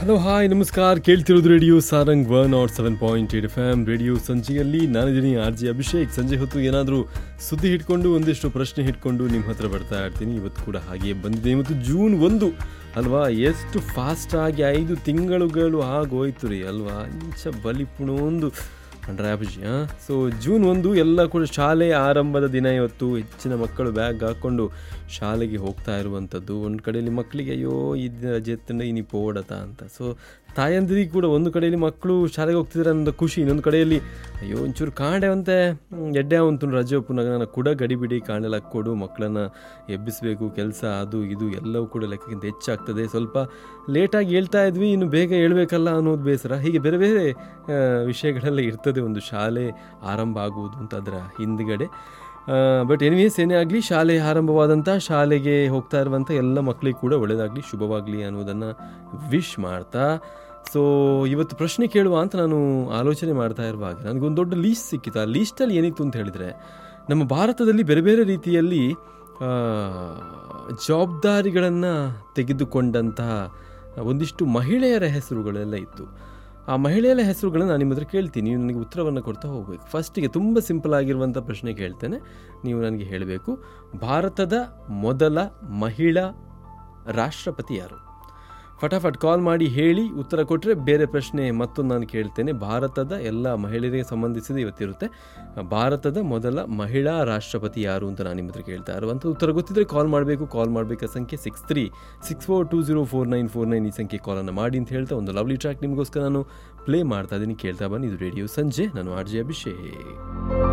hello hi ನಮಸ್ಕಾರ ಕೇಳ್ತಿರೋದು radio Sarang one not seven point eight F M radio ಸಂಜೆಯಲ್ಲಿ ನಾನಿದ್ದೀನಿ ಆರ್ ಜಿ ಅಭಿಷೇಕ್ ಸಂಜೆ ಹೊತ್ತು ಏನಾದರೂ ಸುದ್ದಿ ಹಿಡ್ಕೊಂಡು ಒಂದಿಷ್ಟು ಪ್ರಶ್ನೆ ಹಿಡ್ಕೊಂಡು ನಿಮ್ಮ ಹತ್ರ ಬರ್ತಾ ಇರ್ತೀನಿ ಇವತ್ತು ಕೂಡ ಹಾಗೆ ಬಂದಿದೆ ಇವತ್ತು ಜೂನ್ ಒಂದು ಅಲ್ವಾ ಎಷ್ಟು ಫಾಸ್ಟಾಗಿ ಐದು ತಿಂಗಳುಗಳು ಆಗೋಯ್ತು ರೀ ಅಲ್ವಾ ಇಂಚ ಬಲಿಪುಣೊಂದು ಅಂದ್ರೆ ಅಭಿಜಿ ಹಾಂ ಸೊ ಜೂನ್ ಒಂದು ಎಲ್ಲ ಕೂಡ ಶಾಲೆ ಆರಂಭದ ದಿನ ಇವತ್ತು ಹೆಚ್ಚಿನ ಮಕ್ಕಳು ಬ್ಯಾಗ್ ಹಾಕ್ಕೊಂಡು ಶಾಲೆಗೆ ಹೋಗ್ತಾ ಇರುವಂಥದ್ದು ಒಂದು ಕಡೆಯಲ್ಲಿ ಮಕ್ಕಳಿಗೆ ಅಯ್ಯೋ ಇದು ರಜೆ ಇನಿ ಪೋಡತ ಅಂತ ಸೊ ತಾಯಂದಿರಿಗೆ ಕೂಡ ಒಂದು ಕಡೆಯಲ್ಲಿ ಮಕ್ಕಳು ಶಾಲೆಗೆ ಹೋಗ್ತಿದ್ದಾರೆ ಅನ್ನೋ ಖುಷಿ ಇನ್ನೊಂದು ಕಡೆಯಲ್ಲಿ ಅಯ್ಯೋ ಒಂಚೂರು ಕಾಂಡೆ ಅಂತೆ ಹ್ಮ್, ಎಡ್ಡೆ ಅವಂತು ರಜೆ ಒಪ್ಪುನಾಗ ನಾನು ಕೂಡ ಗಡಿಬಿಡಿ ಕಾಂಡೆಲ್ಲ ಕೊಡು ಮಕ್ಕಳನ್ನು ಎಬ್ಬಿಸಬೇಕು ಕೆಲಸ ಅದು ಇದು ಎಲ್ಲವೂ ಕೂಡ ಲೆಕ್ಕಕ್ಕಿಂತ ಹೆಚ್ಚಾಗ್ತದೆ ಸ್ವಲ್ಪ ಲೇಟಾಗಿ ಹೇಳ್ತಾ ಇದ್ವಿ ಇನ್ನು ಬೇಗ ಹೇಳ್ಬೇಕಲ್ಲ ಅನ್ನೋದು ಬೇಸರ ಹೀಗೆ ಬೇರೆ ಬೇರೆ ಆ, ವಿಷಯಗಳೆಲ್ಲ ಇರ್ತದೆ ಒಂದು ಶಾಲೆ ಆರಂಭ ಆಗುವುದು ಅಂತ ಅದರ ಹಿಂದ್ಗಡೆ ಬಟ್ ಎನಿವೇಸ್ ಏನೇ ಆಗಲಿ ಶಾಲೆ ಆರಂಭವಾದಂಥ ಶಾಲೆಗೆ ಹೋಗ್ತಾ ಇರುವಂಥ ಎಲ್ಲ ಮಕ್ಕಳಿಗೆ ಕೂಡ ಒಳ್ಳೆಯದಾಗಲಿ ಶುಭವಾಗಲಿ ಅನ್ನೋದನ್ನು ವಿಶ್ ಮಾಡ್ತಾ ಸೊ ಇವತ್ತು ಪ್ರಶ್ನೆ ಕೇಳುವ ಅಂತ ನಾನು ಆಲೋಚನೆ ಮಾಡ್ತಾ ಇರುವಾಗ ನನಗೊಂದು ದೊಡ್ಡ ಲೀಸ್ಟ್ ಸಿಕ್ಕಿತ್ತು ಆ ಲೀಸ್ಟಲ್ಲಿ ಏನಿತ್ತು ಅಂತ ಹೇಳಿದರೆ ನಮ್ಮ ಭಾರತದಲ್ಲಿ ಬೇರೆ ಬೇರೆ ರೀತಿಯಲ್ಲಿ ಆ, ಜವಾಬ್ದಾರಿಗಳನ್ನು ತೆಗೆದುಕೊಂಡಂತಹ ಒಂದಿಷ್ಟು ಮಹಿಳೆಯರ ಹೆಸರುಗಳೆಲ್ಲ ಇತ್ತು ಆ ಮಹಿಳೆಯರ ಹೆಸರುಗಳನ್ನು ನಾನು ನಿಮ್ಮ ಹತ್ರ ಕೇಳ್ತೀನಿ ನೀವು ನನಗೆ ಉತ್ತರವನ್ನು ಕೊಡ್ತಾ ಹೋಗಬೇಕು ಫಸ್ಟಿಗೆ ತುಂಬ ಸಿಂಪಲ್ ಆಗಿರುವಂಥ ಪ್ರಶ್ನೆ ಕೇಳ್ತೇನೆ ನೀವು ನನಗೆ ಹೇಳಬೇಕು ಭಾರತದ ಮೊದಲ ಮಹಿಳಾ ರಾಷ್ಟ್ರಪತಿ ಯಾರು ಫಟಾಫಟ್ ಕಾಲ್ ಮಾಡಿ ಹೇಳಿ ಉತ್ತರ ಕೊಟ್ಟರೆ ಬೇರೆ ಪ್ರಶ್ನೆ ಮತ್ತೊಂದು ನಾನು ಕೇಳ್ತೇನೆ ಭಾರತದ ಎಲ್ಲ ಮಹಿಳೆಯರಿಗೆ ಸಂಬಂಧಿಸಿದ ಇವತ್ತಿರುತ್ತೆ ಭಾರತದ ಮೊದಲ ಮಹಿಳಾ ರಾಷ್ಟ್ರಪತಿ ಯಾರು ಅಂತ ನಾನು ನಿಮ್ಮ ಹತ್ರ ಕೇಳ್ತಾ ಇರುವಂಥ ಉತ್ತರ ಗೊತ್ತಿದ್ರೆ ಕಾಲ್ ಮಾಡಬೇಕು ಕಾಲ್ ಮಾಡಬೇಕಾದ ಸಂಖ್ಯೆ six three six four two zero four nine four nine ಈ ಸಂಖ್ಯೆ ಕಾಲನ್ನು ಮಾಡಿ ಅಂತ ಹೇಳ್ತಾ ಒಂದು ಲವ್ಲಿ ಟ್ರ್ಯಾಕ್ ನಿಮಗೋಸ್ಕರ ನಾನು ಪ್ಲೇ ಮಾಡ್ತಾ ಇದ್ದೀನಿ ಕೇಳ್ತಾ ಬನ್ನಿ ಇದು ರೇಡಿಯೋ ಸಂಜೆ ನಾನು ಆರ್ ಜೆ ಅಭಿಷೇಕ್